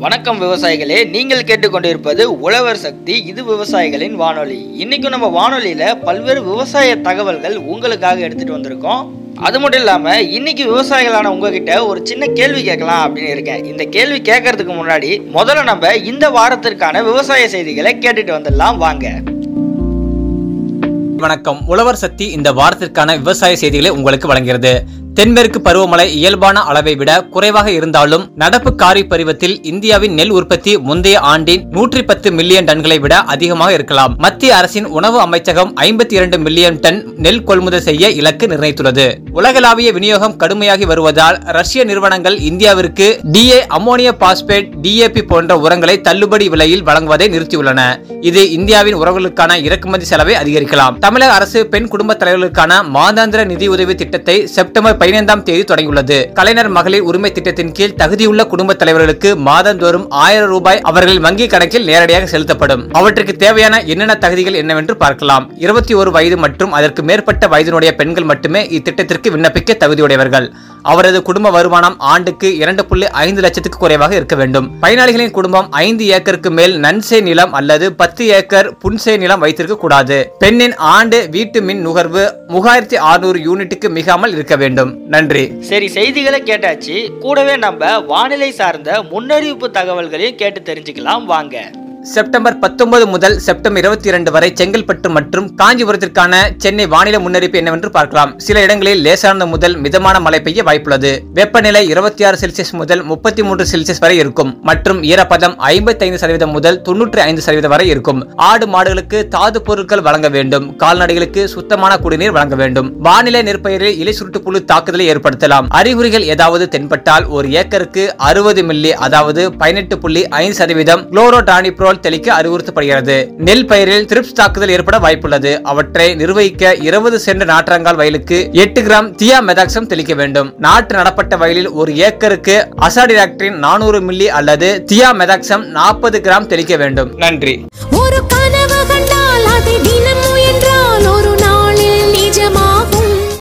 வணக்கம் விவசாயிகளே நீங்கள் கேட்டுக்கொண்டிருப்பது உழவர் சக்தி இது விவசாயிகளின் வானொலி இன்னைக்கும் நம்ம வானொலியில பல்வேறு விவசாய தகவல்கள் உங்களுக்காக எடுத்துட்டு வந்திருக்கோம் அது மட்டும் இல்லாம இன்னைக்கு விவசாயிகளான உங்ககிட்ட ஒரு சின்ன கேள்வி கேட்கலாம் அப்படின்னு இருக்கேன் இந்த கேள்வி கேட்கறதுக்கு முன்னாடி முதல்ல நம்ம இந்த வாரத்திற்கான விவசாய செய்திகளை கேட்டுட்டு வந்துடலாம் வாங்க வணக்கம் உழவர் சக்தி இந்த வாரத்திற்கான விவசாய செய்திகளை உங்களுக்கு வழங்குகிறது தென்மேற்கு பருவமழை இயல்பான அளவை விட குறைவாக இருந்தாலும் நடப்பு காரி பருவத்தில் இந்தியாவின் நெல் உற்பத்தி முந்தைய ஆண்டின் நூற்றி பத்து மில்லியன் டன்களை விட அதிகமாக இருக்கலாம் மத்திய அரசின் உணவு அமைச்சகம் ஐம்பத்தி இரண்டு மில்லியன் டன் நெல் கொள்முதல் செய்ய இலக்கு நிர்ணயித்துள்ளது உலகளாவிய விநியோகம் கடுமையாகி வருவதால் ரஷ்ய நிறுவனங்கள் இந்தியாவிற்கு டிஏ அமோனிய பாஸ்பேட் டிஏபி போன்ற உரங்களை தள்ளுபடி விலையில் வழங்குவதை நிறுத்தியுள்ளன இது இந்தியாவின் உரங்களுக்கான இறக்குமதி செலவை அதிகரிக்கலாம் தமிழக அரசு பெண் குடும்ப தலைவர்களுக்கான மாதாந்திர நிதியுதவி திட்டத்தை செப்டம்பர் பதினைந்தாம் தேதி தொடங்கியுள்ளது கலைஞர் மகளிர் உரிமை திட்டத்தின் கீழ் தகுதியுள்ள குடும்ப தலைவர்களுக்கு மாதந்தோறும் ஆயிரம் ரூபாய் அவர்களின் வங்கி கணக்கில் நேரடியாக செலுத்தப்படும் அவற்றுக்கு தேவையான என்னென்ன தகுதிகள் என்னவென்று பார்க்கலாம் இருபத்தி ஒரு வயது மற்றும் அதற்கு மேற்பட்ட வயதினுடைய பெண்கள் மட்டுமே இத்திட்டத்திற்கு விண்ணப்பிக்க தகுதியுடையவர்கள் அவரது குடும்ப வருமானம் ஆண்டுக்கு இரண்டு புள்ளி ஐந்து லட்சத்துக்கு குறைவாக இருக்க வேண்டும் பயனாளிகளின் குடும்பம் ஐந்து ஏக்கருக்கு மேல் நன்சே நிலம் அல்லது பத்து ஏக்கர் புன்சே நிலம் வைத்திருக்க கூடாது பெண்ணின் ஆண்டு வீட்டு மின் நுகர்வு மூவாயிரத்தி அறுநூறு யூனிட்டுக்கு மிகாமல் இருக்க வேண்டும் நன்றி சரி செய்திகளை கேட்டாச்சு கூடவே நம்ம வானிலை சார்ந்த முன்னறிவிப்பு தகவல்களையும் கேட்டு தெரிஞ்சுக்கலாம் வாங்க செப்டம்பர் பத்தொன்பது முதல் செப்டம்பர் இருபத்தி இரண்டு வரை செங்கல்பட்டு மற்றும் காஞ்சிபுரத்திற்கான சென்னை வானிலை முன்னறிப்பு என்னவென்று பார்க்கலாம் சில இடங்களில் லேசானது முதல் மிதமான மழை பெய்ய வாய்ப்புள்ளது வெப்பநிலை இருபத்தி ஆறு செல்சியஸ் முதல் முப்பத்தி மூன்று செல்சியஸ் வரை இருக்கும் மற்றும் ஈரப்பதம் ஐம்பத்தி ஐந்து சதவீதம் முதல் தொன்னூற்றி ஐந்து சதவீதம் வரை இருக்கும் ஆடு மாடுகளுக்கு தாது பொருட்கள் வழங்க வேண்டும் கால்நடைகளுக்கு சுத்தமான குடிநீர் வழங்க வேண்டும் வானிலை நெற்பயிரில் இலை சுருட்டு புழு தாக்குதலை ஏற்படுத்தலாம் அறிகுறிகள் ஏதாவது தென்பட்டால் ஒரு ஏக்கருக்கு அறுபது மில்லி அதாவது பதினெட்டு புள்ளி ஐந்து சதவீதம் குளோரோடானிப்ரோல் தெளிக்க அறிவுறுத்தப்படுகிறது நெல் பயிரில் திரிப்ஸ் தாக்குதல் ஏற்பட வாய்ப்புள்ளது அவற்றை நிர்வகிக்க இருபது சென்ட் நாற்றங்கால் வயலுக்கு எட்டு கிராம் தியா மெதாக்சம் தெளிக்க வேண்டும் நாற்று நடப்பட்ட வயலில் ஒரு ஏக்கருக்கு அசாடிராக்டின் நானூறு மில்லி அல்லது தியா மெதாக்சம் நாற்பது கிராம் தெளிக்க வேண்டும் நன்றி